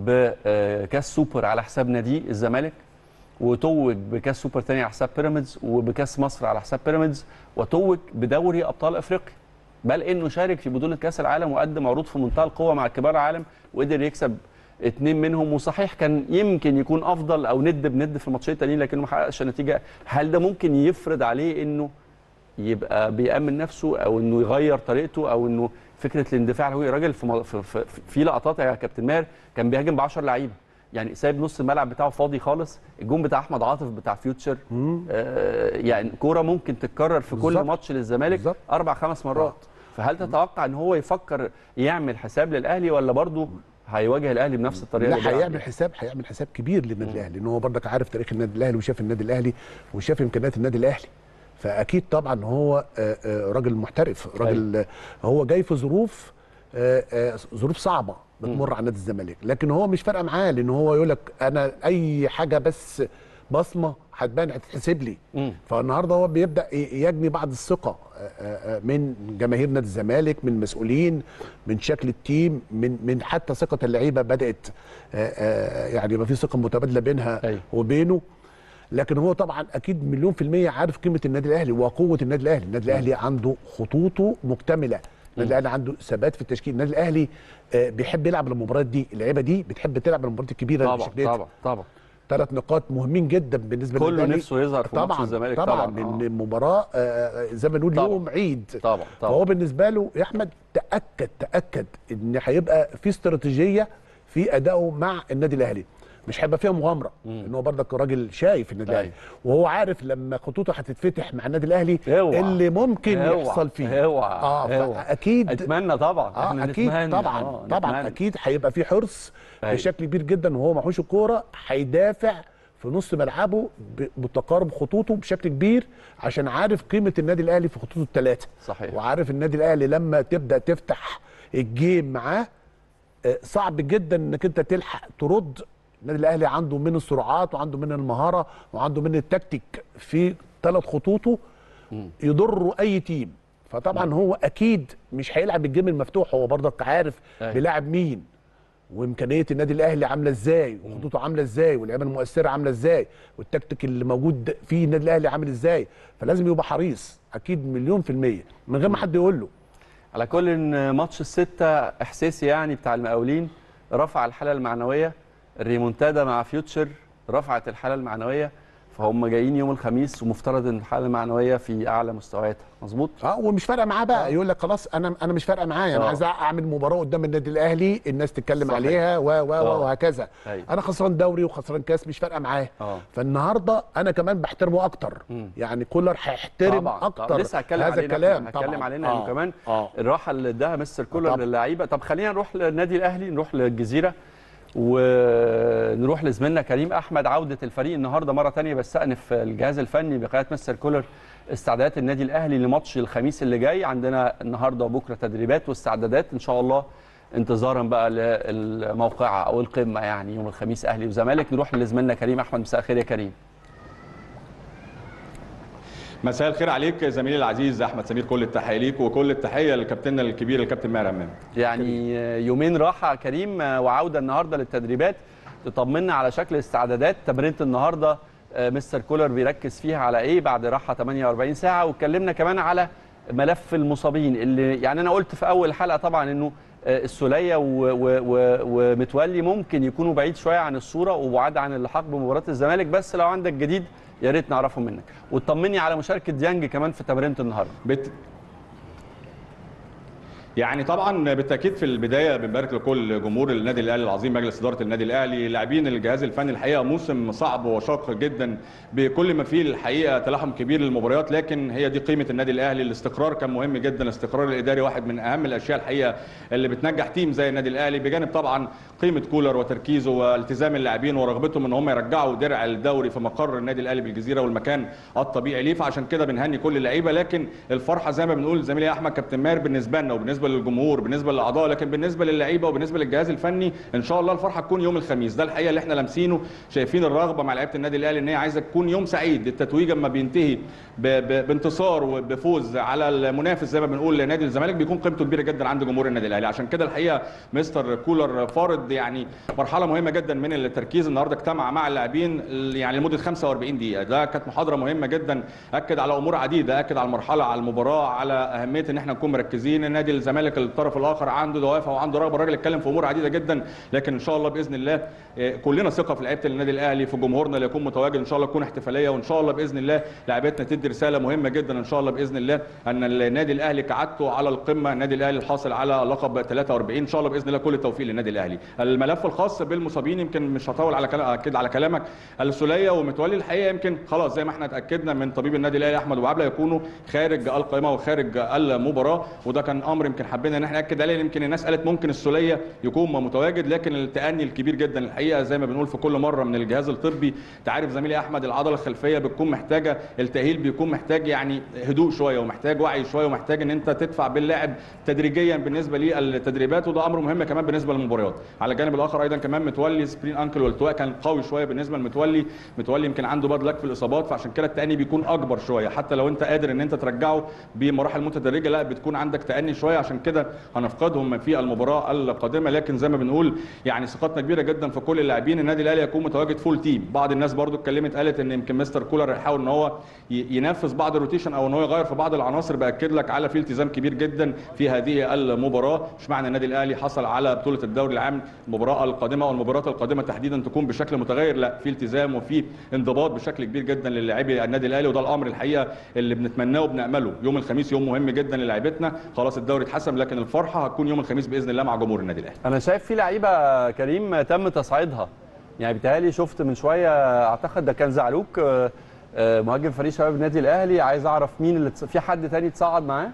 بكاس سوبر على حساب نادي الزمالك وتوج بكاس سوبر تاني على حساب بيراميدز وبكاس مصر على حساب بيراميدز وتوج بدوري ابطال افريقيا بل انه شارك في بطوله كاس العالم وقدم عروض في منتهى القوه مع كبار العالم وقدر يكسب اتنين منهم وصحيح كان يمكن يكون افضل او ند بند في الماتشين التانيين لكنه ما حققش نتيجه هل ده ممكن يفرض عليه انه يبقى بيأمن نفسه او انه يغير طريقته او انه فكره الاندفاع هو راجل في, م- في, في, في لقطات يا كابتن ماهر كان بيهاجم ب 10 لعيبه يعني سايب نص الملعب بتاعه فاضي خالص الجون بتاع احمد عاطف بتاع فيوتشر آه يعني كوره ممكن تتكرر في كل بالظبط. ماتش للزمالك بالظبط. اربع خمس مرات فهل تتوقع ان هو يفكر يعمل حساب للاهلي ولا برضه هيواجه الاهلي بنفس الطريقه لا اللي بيلعب هيعمل بيها؟ حساب هيعمل حساب كبير للنادي الاهلي ان هو برضك عارف تاريخ النادي الاهلي وشاف النادي الاهلي وشاف امكانيات النادي الاهلي فاكيد طبعا هو آه، آه، راجل محترف راجل آه، هو جاي في ظروف آه، آه، ظروف صعبه بتمر على نادي الزمالك لكن هو مش فارقه معاه لان هو يقول لك انا اي حاجه بس بصمه هتبان هتتحسب لي مم. فالنهارده هو بيبدا ي- يجني بعض الثقه آه، آه، آه، من جماهير نادي الزمالك من المسؤولين من شكل التيم من من حتى ثقه اللعيبه بدات آه، آه، يعني يبقى في ثقه متبادله بينها أيوة. وبينه لكن هو طبعا اكيد مليون في الميه عارف قيمه النادي الاهلي وقوه النادي الاهلي النادي الاهلي عنده خطوطه مكتمله النادي الاهلي عنده ثبات في التشكيل النادي الاهلي آه، بيحب يلعب المباريات دي اللعيبه دي بتحب تلعب المباريات الكبيره طبعا بالشكل ده. طبعا طبعا ثلاث نقاط مهمين جدا بالنسبه كله للنادي نفسه يظهر في ماتش طبعا الزمالك طبعا, طبعاً، طبعا آه. لان المباراه آه، زي ما نقول طبعاً. يوم عيد طبعا طبعا فهو بالنسبه له يا احمد تاكد تاكد ان هيبقى في استراتيجيه في ادائه مع النادي الاهلي مش هيبقى فيها مغامره ان هو برضك راجل شايف النادي الاهلي أيوة. وهو عارف لما خطوطه هتتفتح مع النادي الاهلي اوعى. اللي ممكن اوعى. يحصل فيه اوعى. اه اوعى. فاكيد اتمنى طبعا اه احنا اكيد نتمنى. طبعا آه، طبعا نتمنى. اكيد هيبقى في حرص أيوة. بشكل كبير جدا وهو معهوش الكوره هيدافع في نص ملعبه ب- بتقارب خطوطه بشكل كبير عشان عارف قيمه النادي الاهلي في خطوطه الثلاثه صحيح. وعارف النادي الاهلي لما تبدا تفتح الجيم معاه آه، صعب جدا انك انت تلحق ترد النادي الاهلي عنده من السرعات وعنده من المهاره وعنده من التكتيك في ثلاث خطوطه يضروا اي تيم فطبعا هو اكيد مش هيلعب الجيم المفتوح هو برضك عارف أيوة. بيلاعب مين وامكانيه النادي الاهلي عامله ازاي وخطوطه عامله ازاي واللعيبه المؤثره عامله ازاي والتكتيك اللي موجود فيه النادي الاهلي عامل ازاي فلازم يبقى حريص اكيد مليون في الميه من غير ما حد يقول له على كل ان ماتش الستة احساسي يعني بتاع المقاولين رفع الحاله المعنويه الريمونتادا مع فيوتشر رفعت الحاله المعنويه فهم جايين يوم الخميس ومفترض ان الحاله المعنويه في اعلى مستوياتها مظبوط اه ومش فارقه معاه بقى يقول لك خلاص انا انا مش فارقه معايا انا آه. عايز اعمل مباراه قدام النادي الاهلي الناس تتكلم صحيح. عليها و و آه. و وهكذا أيوة. انا خسران دوري وخسران كاس مش فارقه معاه آه. فالنهارده انا كمان بحترمه اكتر مم. يعني كولر هيحترم طبعا اكتر طبعا. لسه هتكلم هذا علينا الكلام هتكلم طبعا علينا انه كمان آه. الراحه اللي اداها مستر كولر طبعا. للعيبه طب خلينا نروح للنادي الاهلي نروح للجزيره ونروح لزميلنا كريم احمد عوده الفريق النهارده مره ثانيه بستأنف الجهاز الفني بقياده مستر كولر استعدادات النادي الاهلي لماتش الخميس اللي جاي عندنا النهارده وبكره تدريبات واستعدادات ان شاء الله انتظارا بقى للموقعه او القمه يعني يوم الخميس اهلي وزمالك نروح لزميلنا كريم احمد مساء الخير يا كريم مساء الخير عليك زميلي العزيز احمد سمير كل التحيه ليك وكل التحيه لكابتننا الكبير الكابتن ماهر امام يعني يومين راحه كريم وعوده النهارده للتدريبات تطمنا على شكل استعدادات تمرينه النهارده آه، مستر كولر بيركز فيها على ايه بعد راحه 48 ساعه واتكلمنا كمان على ملف المصابين اللي يعني انا قلت في اول حلقه طبعا انه آه، السوليه و- و- و- ومتولي ممكن يكونوا بعيد شويه عن الصوره وبعاد عن اللحاق بمباراه الزمالك بس لو عندك جديد يا ريت نعرفه منك وتطمني على مشاركه ديانج كمان في تمرينه النهارده بت... يعني طبعا بالتاكيد في البدايه بنبارك لكل جمهور النادي الاهلي العظيم مجلس اداره النادي الاهلي لاعبين الجهاز الفني الحقيقه موسم صعب وشاق جدا بكل ما فيه الحقيقه تلاحم كبير للمباريات لكن هي دي قيمه النادي الاهلي الاستقرار كان مهم جدا الاستقرار الاداري واحد من اهم الاشياء الحقيقه اللي بتنجح تيم زي النادي الاهلي بجانب طبعا قيمه كولر وتركيزه والتزام اللاعبين ورغبتهم ان هم يرجعوا درع الدوري في مقر النادي الاهلي بالجزيره والمكان الطبيعي ليه فعشان كده بنهني كل اللعيبه لكن الفرحه زي ما بنقول زميلي احمد كابتن ماهر بالنسبه لنا وبالنسبه للجمهور بالنسبه للاعضاء لكن بالنسبه للعيبه وبالنسبه للجهاز الفني ان شاء الله الفرحه تكون يوم الخميس ده الحقيقه اللي احنا لامسينه شايفين الرغبه مع لعيبه النادي الاهلي ان هي عايزه تكون يوم سعيد التتويج اما بينتهي ب- ب- بانتصار وبفوز على المنافس زي ما بنقول لنادي الزمالك بيكون قيمته كبيره جدا عند جمهور النادي الاهلي عشان كده الحقيقه مستر كولر فارض يعني مرحله مهمه جدا من التركيز النهارده اجتمع مع اللاعبين يعني لمده 45 دقيقه ده كانت محاضره مهمه جدا اكد على امور عديده اكد على المرحله على المباراه على اهميه ان احنا نكون مركزين النادي الزمالك الزمالك الطرف الاخر عنده دوافع وعنده رغبه الراجل اتكلم في امور عديده جدا لكن ان شاء الله باذن الله آه، كلنا ثقه في لعيبه النادي الاهلي في جمهورنا اللي يكون متواجد ان شاء الله تكون احتفاليه وان شاء الله باذن الله لاعبتنا تدي رساله مهمه جدا ان شاء الله باذن الله ان النادي الاهلي كعادته على القمه النادي الاهلي الحاصل على لقب 43 ان شاء الله باذن الله كل التوفيق للنادي الاهلي الملف الخاص بالمصابين يمكن مش هطول على كلام اكد على كلامك السوليه ومتولي الحقيقه يمكن خلاص زي ما احنا اتاكدنا من طبيب النادي الاهلي احمد ابو عبله يكونوا خارج القائمه وخارج المباراه وده كان امر يمكن حبينا ان احنا ناكد عليه يمكن الناس قالت ممكن السوليه يكون متواجد لكن التاني الكبير جدا الحقيقه زي ما بنقول في كل مره من الجهاز الطبي انت عارف زميلي احمد العضله الخلفيه بتكون محتاجه التاهيل بيكون محتاج يعني هدوء شويه ومحتاج وعي شويه ومحتاج ان انت تدفع باللاعب تدريجيا بالنسبه للتدريبات وده امر مهم كمان بالنسبه للمباريات على الجانب الاخر ايضا كمان متولي سبرين انكل والتواء كان قوي شويه بالنسبه لمتولي متولي يمكن عنده باد لك في الاصابات فعشان كده التاني بيكون اكبر شويه حتى لو انت قادر ان انت ترجعه بمراحل متدرجه لا بتكون عندك تاني شويه عشان كده هنفقدهم في المباراه القادمه لكن زي ما بنقول يعني ثقتنا كبيره جدا في كل اللاعبين النادي الاهلي يكون متواجد فول تيم بعض الناس برضو اتكلمت قالت ان يمكن مستر كولر يحاول ان هو ي- ينفذ بعض الروتيشن او ان هو يغير في بعض العناصر باكد لك على في التزام كبير جدا في هذه المباراه مش معنى النادي الاهلي حصل على بطوله الدوري العام المباراه القادمه او المباريات القادمه تحديدا تكون بشكل متغير لا في التزام وفي انضباط بشكل كبير جدا للاعبي النادي الاهلي وده الامر الحقيقه اللي بنتمناه وبنامله يوم الخميس يوم مهم جدا للاعيبتنا خلاص الدوري اتحسم لكن الفرحه هتكون يوم الخميس باذن الله مع جمهور النادي الاهلي انا شايف في لعيبه كريم تم تصعيدها يعني بيتهيألي شفت من شويه اعتقد ده كان زعلوك آه، آه، مهاجم فريق شباب النادي الاهلي عايز اعرف مين اللي تص- في حد تاني اتصعد معاه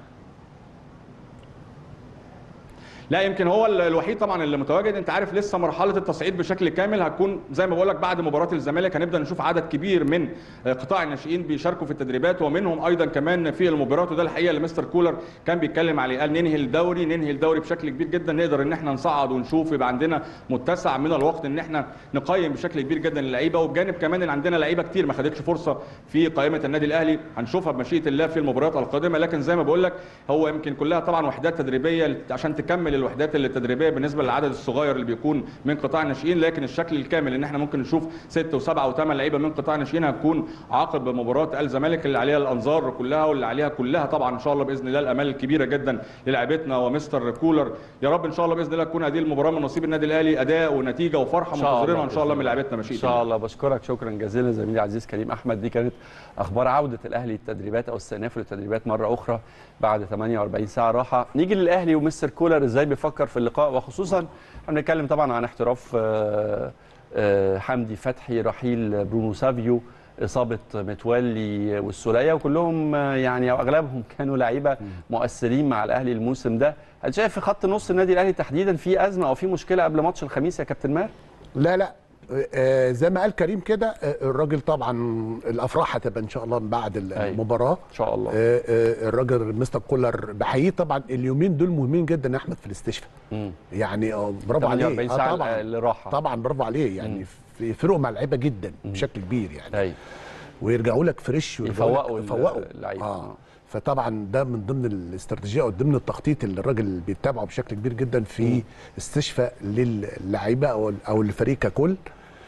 لا يمكن هو ال- الوحيد طبعا اللي متواجد انت عارف لسه مرحله التصعيد بشكل كامل هتكون زي ما بقول لك بعد مباراه الزمالك هنبدا نشوف عدد كبير من آه، قطاع الناشئين بيشاركوا في التدريبات ومنهم ايضا كمان في المباريات وده الحقيقه اللي مستر كولر كان بيتكلم عليه قال ننهي الدوري ننهي الدوري بشكل كبير جدا نقدر ان احنا نصعد ونشوف يبقى عندنا متسع من الوقت ان احنا نقيم بشكل كبير جدا اللعيبه وبجانب كمان ان عندنا لعيبه كتير ما خدتش فرصه في قائمه النادي الاهلي هنشوفها بمشيئه الله في المباريات القادمه لكن زي ما بقول لك هو يمكن كلها طبعا وحدات تدريبيه عشان تكمل الوحدات التدريبيه بالنسبه للعدد الصغير اللي بيكون من قطاع الناشئين لكن الشكل الكامل ان احنا ممكن نشوف ست وسبعه وثمان لعيبه من قطاع الناشئين هتكون عقب مباراه الزمالك اللي عليها الانظار كلها واللي عليها كلها طبعا ان شاء الله باذن الله الامال الكبيره جدا للاعبتنا ومستر كولر يا رب ان شاء الله باذن الله تكون هذه المباراه من نصيب النادي الاهلي اداء ونتيجه وفرحه إن شاء الله منتظرينها ان شاء الله بإذن من الله. لعبتنا مشيئه ان شاء الله بشكرك شكرا جزيلا زميلي العزيز كريم احمد دي كانت اخبار عوده الاهلي للتدريبات او استئناف للتدريبات مره اخرى بعد 48 ساعه راحه نيجي للاهلي ومستر كولر ازاي بيفكر في اللقاء وخصوصا احنا بنتكلم طبعا عن احتراف آه، آه، حمدي فتحي رحيل برونو سافيو اصابه متولي والسوليه وكلهم آه، يعني او اغلبهم كانوا لعيبه مؤثرين مع الاهلي الموسم ده هل شايف في خط نص النادي الاهلي تحديدا في ازمه او في مشكله قبل ماتش الخميس يا كابتن ماهر لا لا آه، زي ما قال كريم كده آه، الراجل طبعا الافراح هتبقى ان شاء الله بعد المباراه ان شاء الله آه، آه، الراجل مستر كولر بحييه طبعا اليومين دول مهمين جدا يا احمد في الاستشفاء مم. يعني آه، برافو 48 عليه ساعه طبعا اللي راحه طبعا برافو عليه يعني في فرقوا مع اللعيبه جدا بشكل كبير يعني ايوه ويرجعوا لك فريش ويرجعوا لك- يفوقوا ال- يفوقوا اللعيبة. اه فطبعا ده من ضمن الاستراتيجيه او ضمن التخطيط اللي الراجل بيتبعه بشكل كبير جدا في استشفاء للعيبه او او الفريق ككل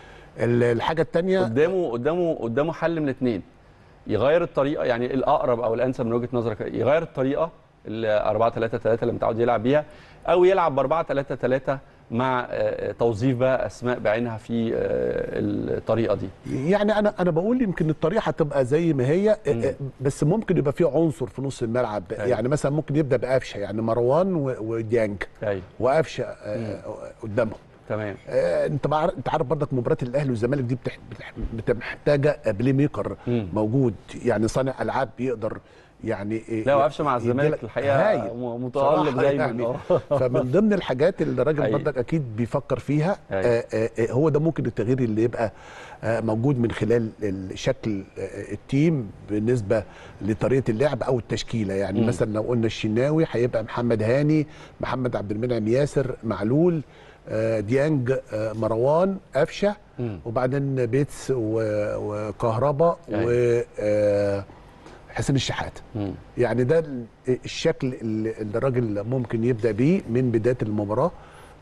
ال- الحاجه الثانيه قدامه قدامه قدامه حل من اثنين يغير الطريقه يعني الاقرب او الانسب من وجهه نظرك يغير الطريقه ال 4 3 3 اللي متعود يلعب بيها او يلعب ب 4 3 3 مع آه، توظيف بقى اسماء بعينها في آه، الطريقه دي يعني انا انا بقول يمكن الطريقه هتبقى زي ما هي مم. آه، بس ممكن يبقى في عنصر في نص الملعب أيوة. يعني مثلا ممكن يبدا بقفشه يعني مروان و- وديانج ايوه وقفشه آه، قدامهم تمام آه، انت بعر- انت عارف برضك مباراه الاهلي والزمالك دي بتح... بتح... بت- محتاجه بلاي ميكر مم. موجود يعني صانع العاب بيقدر يعني إيه لا وقفشه مع يديلك- الزمالك الحقيقه هايل. م- متالق صراحة دايما يعني. آه. فمن ضمن الحاجات اللي الراجل أيوة. برضك اكيد بيفكر فيها أيوة. آه آه آه، هو ده ممكن التغيير اللي يبقى آه موجود من خلال ال- شكل آه التيم بالنسبه لطريقه اللعب او التشكيله يعني مم. مثلا لو قلنا الشناوي هيبقى محمد هاني محمد عبد المنعم ياسر معلول آه ديانج آه مروان قفشه مم. وبعدين بيتس و- وكهربا أيوة. و آه، حسين الشحات مم. يعني ده ال- الشكل اللي اللي الراجل ممكن يبدا بيه من بدايه المباراه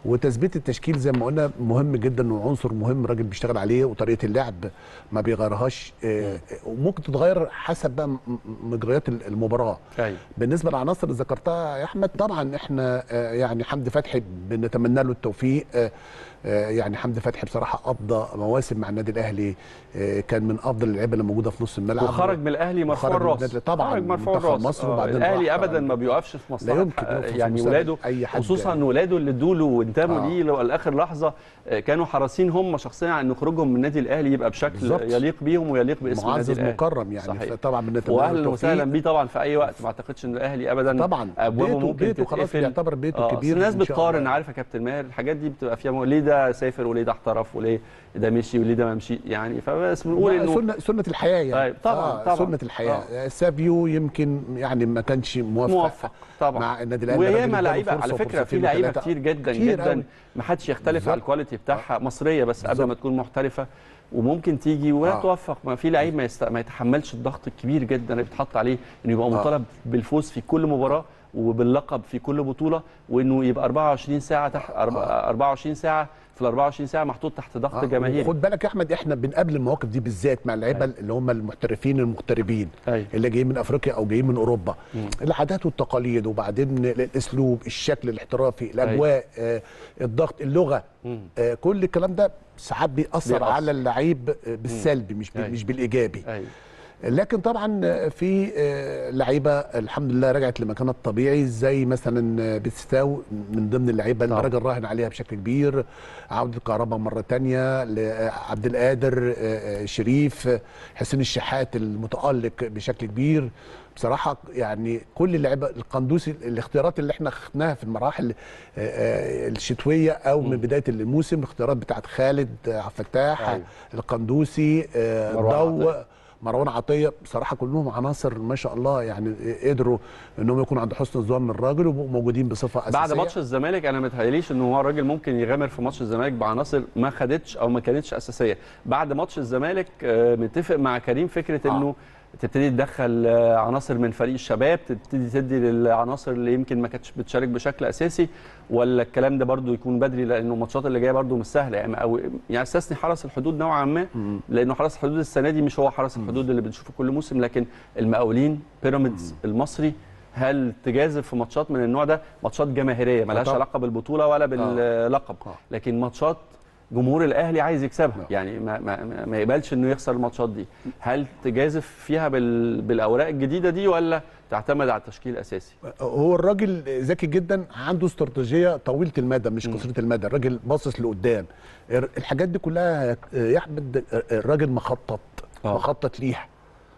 وتثبيت التشكيل زي ما قلنا مهم جدا وعنصر مهم الراجل بيشتغل عليه وطريقه اللعب ما بيغيرهاش آه، وممكن تتغير حسب بقى م- م- مجريات المباراه ايوه بالنسبه للعناصر اللي ذكرتها يا احمد طبعا احنا آه، يعني حمدي فتحي بنتمنى له التوفيق آه، آه، يعني حمدي فتحي بصراحه قضى مواسم مع النادي الاهلي آه، كان من افضل اللعيبه اللي موجوده في نص الملعب وخرج من الاهلي مرفوع وخرج من الراس النادي- طبعاً، خرج مرفوع منتخب الراس مصر آه، وبعدين الاهلي راح- ابدا ما بيقفش في مصلحه يمكن آه، يقف في يعني مستقبل ولاده أي حد خصوصا يعني. ولاده اللي ادوا له وانتموا آه. ليه لو لاخر لحظه آه، كانوا حريصين هم شخصيا على ان خروجهم من النادي الاهلي يبقى بشكل بالظبط. يليق بيهم ويليق باسم النادي معزز الاهلي مكرم يعني صحيح. طبعا بنتمنى له واهلا التوفيق. وسهلا بيه طبعا في اي وقت ما اعتقدش ان الاهلي ابدا طبعا ابوابه بيته ممكن بيته خلاص تتقفل. بيعتبر بيته آه، كبير أصل الناس إن شاء بتقارن الله. عارف يا كابتن ماهر الحاجات دي بتبقى فيها م- ليه ده سافر وليه ده احترف وليه ده مشي وليه ده ما مشي يعني فبس بنقول لا، انه سنة سنة الحياة يعني طيب، طبعاً، طبعاً. سنة الحياة آه. سافيو يمكن يعني ما كانش موفق موفق طبعا مع النادي الأهلي الراجل وياما اداله لعيبه فرصة على فكره في وفرصتين لعيبه وثلاثة. كتير جدا كتير جدا أوي. ما حدش يختلف بالظبط. على الكواليتي بتاعها مصريه بس قبل بالظبط. ما تكون محترفه وممكن تيجي ولا آه. توفق ما في لعيب ما, يست... ما يتحملش الضغط الكبير جدا اللي بيتحط عليه انه يبقى آه. مطالب بالفوز في كل مباراه وباللقب في كل بطوله وانه يبقى 24 ساعه تحت أرب- 24 ساعه في ال 24 ساعه محطوط تحت ضغط آه، جماهيري خد بالك يا احمد احنا بنقابل المواقف دي بالذات مع اللعيبه اللي هم المحترفين المغتربين أيوة. اللي جايين من افريقيا او جايين من اوروبا العادات والتقاليد وبعدين الاسلوب الشكل الاحترافي الاجواء آه الضغط اللغه مم. آه كل الكلام ده ساعات بيأثر بيأثر. على اللعيب آه، بالسلبي مش بال- أيوة. مش بالايجابي ايوه لكن طبعا في آه، لعيبه الحمد لله رجعت لمكانها الطبيعي زي مثلا آه، بيتستاو من ضمن اللعيبه اللي طبعا. الراجل راهن عليها بشكل كبير عوده كهرباء مره تانية لعبد القادر آه، آه، شريف آه، حسين الشحات المتالق بشكل كبير بصراحه يعني كل اللعيبه القندوسي الاختيارات اللي احنا خدناها في المراحل آه، آه، الشتويه او من بدايه الموسم الاختيارات بتاعت خالد آه، عبد الفتاح أيوة. القندوسي آه، مروان ضو عطية. مروان عطيه بصراحه كلهم عناصر ما شاء الله يعني قدروا انهم يكونوا عند حسن الظن الراجل ويبقوا موجودين بصفه اساسيه بعد ماتش الزمالك انا متهيأليش ان هو الراجل ممكن يغامر في ماتش الزمالك بعناصر ما خدتش او ما كانتش اساسيه بعد ماتش الزمالك آه، متفق مع كريم فكره آه. انه تبتدي تدخل آه، عناصر من فريق الشباب تبتدي تدي للعناصر اللي يمكن ما كانتش بتشارك بشكل اساسي ولا الكلام ده برضو يكون بدري لانه الماتشات اللي جايه برضو مش سهله يعني او يعني استثني حرس الحدود نوعا ما لانه حرس الحدود السنه دي مش هو حرس الحدود اللي بنشوفه كل موسم لكن المقاولين بيراميدز المصري هل تجازف في ماتشات من النوع ده ماتشات جماهيريه ملهاش طبعا. علاقه بالبطوله ولا باللقب آه. لكن ماتشات جمهور الاهلي عايز يكسبها نعم. يعني ما, ما, ما يقبلش انه يخسر الماتشات دي هل تجازف فيها بال بالاوراق الجديده دي ولا تعتمد على التشكيل الاساسي هو الراجل ذكي جدا عنده استراتيجيه طويله المدى مش قصيره المدى الراجل باصص لقدام الحاجات دي كلها يا احمد الراجل مخطط آه. مخطط ليها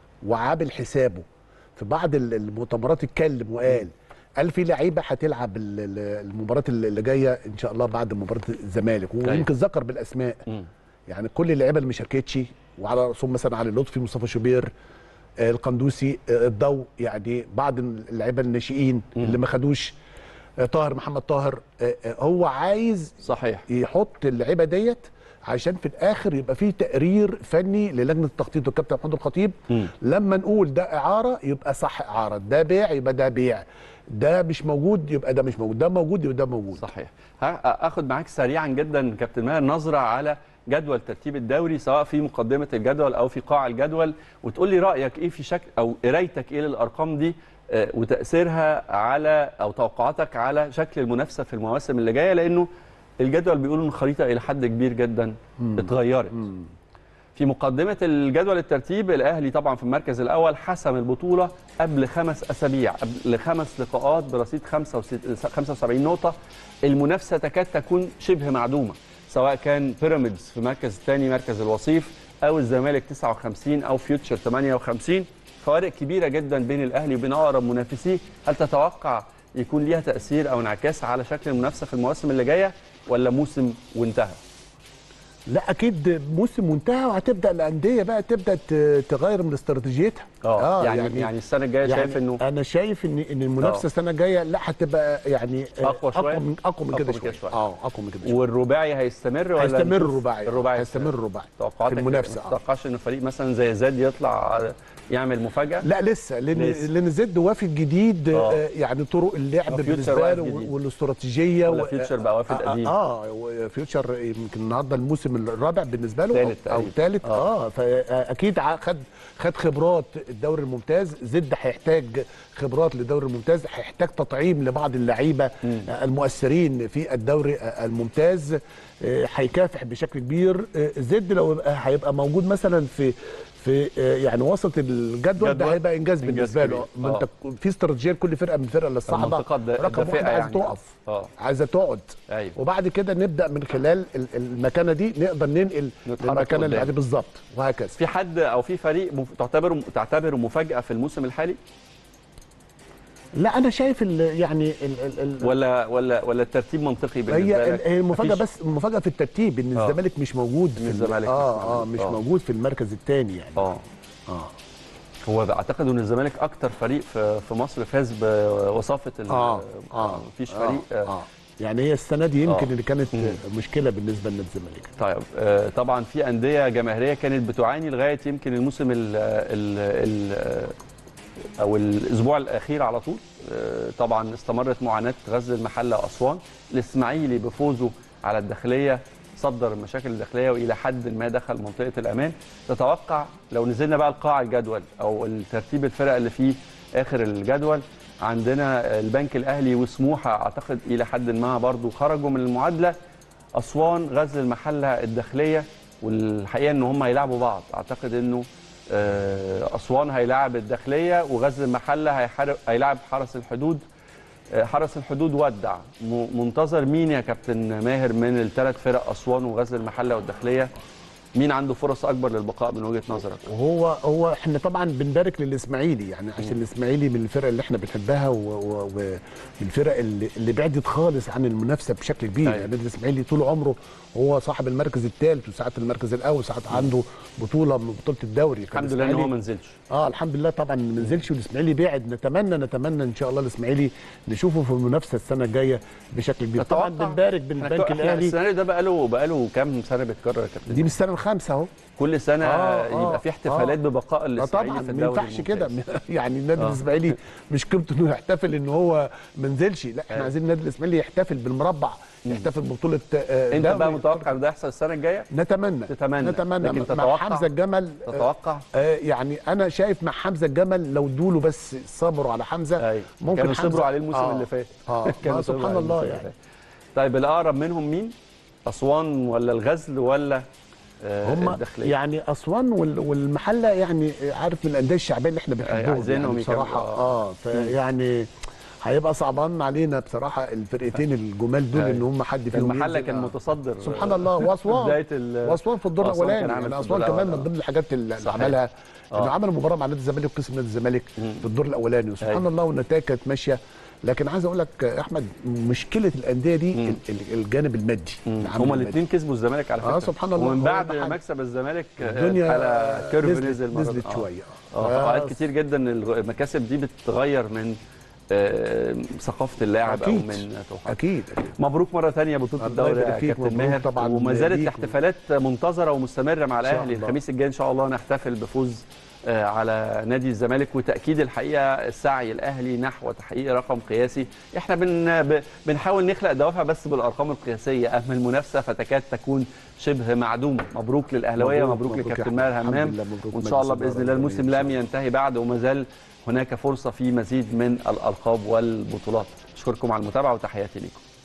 وعامل حسابه في بعض ال- المؤتمرات اتكلم وقال قال في لعيبه هتلعب ال- ال- المباراه اللي جايه ان شاء الله بعد مباراه الزمالك ويمكن ذكر بالاسماء مم. يعني كل اللعيبه اللي ما شاركتش وعلى راسهم مثلا علي لطفي مصطفى شوبير آه، القندوسي آه، الضو يعني بعض اللعيبه الناشئين اللي ما خدوش آه، طاهر محمد طاهر آه، آه، هو عايز صحيح يحط اللعيبه ديت عشان في الاخر يبقى فيه تقرير فني للجنه التخطيط والكابتن محمود الخطيب مم. لما نقول ده اعاره يبقى صح اعاره ده بيع يبقى ده بيع ده مش موجود يبقى ده مش موجود ده موجود يبقى ده موجود صحيح ها- اخد معاك سريعا جدا كابتن ماهر نظره على جدول ترتيب الدوري سواء في مقدمه الجدول او في قاع الجدول وتقول لي رايك ايه في شكل او قرايتك ايه للارقام دي آه، وتاثيرها على او توقعاتك على شكل المنافسه في المواسم اللي جايه لانه الجدول بيقول ان الخريطه الى حد كبير جدا اتغيرت في مقدمة الجدول الترتيب الأهلي طبعا في المركز الأول حسم البطولة قبل خمس أسابيع قبل خمس لقاءات برصيد 75 نقطة المنافسة تكاد تكون شبه معدومة سواء كان بيراميدز في المركز الثاني مركز الوصيف أو الزمالك 59 أو فيوتشر 58 فوارق كبيرة جدا بين الأهلي وبين أقرب منافسيه هل تتوقع يكون ليها تأثير أو انعكاس على شكل المنافسة في المواسم اللي جاية ولا موسم وانتهى؟ لا اكيد موسم منتهى وهتبدا الانديه بقى تبدا ت- تغير من استراتيجيتها اه يعني يعني, يعني السنه الجايه يعني شايف انه انا شايف ان ان المنافسه آه. السنه الجايه لا هتبقى يعني آه، أقوى شوية؟ اقوى من اقوى من أقوى كده من كده شويه شوية. اه اقوى من كده شويه والرباعي هيستمر ولا هيستمر نشوف الرباعي الرباعي هيستمر الرباعي توقعاتك في المنافسه ما آه. تتوقعش ان فريق مثلا زي زاد يطلع يعمل مفاجاه لا لسه لان لسه. لان زد وافد جديد آه. آه، يعني طرق اللعب آه، فيوتشر بالنسبه واحد له جديد. والاستراتيجيه ولا و- فيوتشر بقى وافد آه، قديم اه وفيوتشر يمكن النهارده الموسم الرابع بالنسبه له تالت او تقريبا. ثالث آه. اه فاكيد ع- خد خد خبرات الدوري الممتاز زد هيحتاج خبرات للدوري الممتاز هيحتاج تطعيم لبعض اللعيبه آه، المؤثرين في الدوري آه، الممتاز آه، هيكافح بشكل كبير آه، زد لو يبقى- هيبقى موجود مثلا في في آه، يعني وسط الجدول ده جدول. هيبقى انجاز إنجاز بالنسبه له كبير. ما انت في استراتيجيه لكل فرقه من الفرق اللي صعبه المنطقة الد- رقم الدافئة واحد عايزه يعني. تقف اه عايزه تقعد ايوه وبعد كده نبدا من خلال ال- المكانه دي نقدر ننقل نتحرك للمكانه اللي لقدام. بعد بالظبط وهكذا في حد او في فريق مف... تعتبره تعتبره مفاجاه في الموسم الحالي لا انا شايف ال يعني ال ال ال ولا ولا ولا الترتيب منطقي بالنسبه هي لك ال- هي المفاجاه مفيش- بس المفاجاه في الترتيب ان آه. الزمالك مش موجود إن في ال- الزمالك مش اه اه موجود. مش آه. موجود في المركز الثاني يعني اه اه هو اعتقد ان الزمالك اكتر فريق في في مصر فاز بوصافه ال- اه اه مفيش آه، فريق آه. اه يعني هي السنه دي يمكن آه. اللي كانت مم. مشكله بالنسبه لنادي الزمالك طيب آه، طبعا في انديه جماهيريه كانت بتعاني لغايه يمكن الموسم ال ال ال او الاسبوع الاخير على طول آه، طبعا استمرت معاناه غزل المحله واسوان الاسماعيلي بفوزه على الداخليه صدر المشاكل الداخليه والى حد ما دخل منطقه الامان تتوقع لو نزلنا بقى لقاع الجدول او الترتيب الفرق اللي فيه اخر الجدول عندنا البنك الاهلي وسموحه اعتقد الى حد ما برضو خرجوا من المعادله اسوان غزل المحله الداخليه والحقيقه ان هم هيلعبوا بعض اعتقد انه آه، اسوان هيلاعب الداخليه وغزل المحله هيحارب- هيلاعب حرس الحدود آه، حرس الحدود ودع م- منتظر مين يا كابتن ماهر من الثلاث فرق اسوان وغزل المحله والداخليه مين عنده فرص اكبر للبقاء من وجهه نظرك وهو هو احنا طبعا بنبارك للاسماعيلي يعني عشان الاسماعيلي من الفرق اللي احنا بنحبها ومن الفرق اللي, اللي بعدت خالص عن المنافسه بشكل كبير أيوة. يعني النادي الاسماعيلي طول عمره هو صاحب المركز الثالث وساعات المركز الاول ساعات عنده بطوله من بطوله الدوري الحمد لله ان هو ما نزلش اه الحمد لله طبعا ما نزلش والاسماعيلي بعد نتمنى نتمنى ان شاء الله الاسماعيلي نشوفه في المنافسه السنه الجايه بشكل كبير طبعا تتوقع؟ بنبارك إحنا- بالبنك إحنا الاهلي السيناريو ده بقاله بقاله كام سنه بيتكرر يا كابتن دي من السنه الخامسه اهو كل سنه آه، آه، يبقى في احتفالات آه. ببقاء اه الاسماعيلي طبعا في ما الدوري ينفعش كده الممتاز. يعني النادي آه. الاسماعيلي مش قيمته انه يحتفل ان هو ما نزلش لا احنا أيوة. عايزين النادي الاسماعيلي يحتفل بالمربع يحتفل ببطوله آه، انت دوري. بقى متوقع ان ده يحصل السنه الجايه نتمنى تتمنى. نتمنى لكن مع تتوقع؟ حمزه الجمل آه، تتوقع آه يعني انا شايف مع حمزه الجمل لو دوله بس صبروا على حمزه ايوه ممكن كانوا حمزة- صبروا عليه الموسم آه. اللي فات اه كانوا ما صبروا سبحان عليه الله الموسم اللي يعني فات. طيب الاقرب منهم مين اسوان ولا الغزل ولا آه هم الداخليه يعني اسوان وال- والمحله يعني عارف من الانديه الشعبيه اللي احنا بنحبهم عايزينهم يعني يكملوا. بصراحه آه. اه فيعني هيبقى صعبان علينا بصراحه الفرقتين الجمال دول أيوة. ان هم حد فيهم المحله ينزل. كان آه. متصدر سبحان الله واسوان بدايه ال- واسوان في الدور أسوان كان الاولاني عامل يعني في اسوان الدور كمان من الأول. ضمن الحاجات اللي اللي صحيح. عملها آه. انه عمل مباراه مع نادي الزمالك وكسب نادي الزمالك في الدور الاولاني وسبحان أيوة. الله والنتائج كانت ماشيه لكن عايز اقول لك يا احمد مشكله الانديه دي ال- ال- الجانب المادي العامل هما المادي. الاثنين كسبوا الزمالك على فكره آه، سبحان الله. ومن هو بعد ده حاجة. مكسب الزمالك آه، الدنيا الحاله كيرف نزلت- نزل مرة. نزلت آه. شوية. اه آه. اوقات كتير جدا المكاسب دي بتغير من آه، ثقافه اللاعب او أكيد. من طموحاته اكيد اكيد مبروك مره ثانيه بطوله الله الدوري يبارك يا فيك، كابتن مبروك ماهر طبعاً وما زالت ليك. الاحتفالات منتظره ومستمره مع شاء الاهلي الله. الخميس الجاي ان شاء الله نحتفل بفوز آه، على نادي الزمالك وتاكيد الحقيقه السعي الاهلي نحو تحقيق رقم قياسي احنا بن ب- بنحاول نخلق دوافع بس بالارقام القياسيه اما المنافسه فتكاد تكون شبه معدومه مبروك للاهلاويه مبروك، مبروك, مبروك يا لكابتن أحمد. ماهر الحمد همام لله، مبروك وان مجلس شاء الله الإدارة باذن الله الموسم والجماهير إن لم شاء ينتهي بعد وما زال هناك فرصه في مزيد من الالقاب والبطولات اشكركم على المتابعه وتحياتي لكم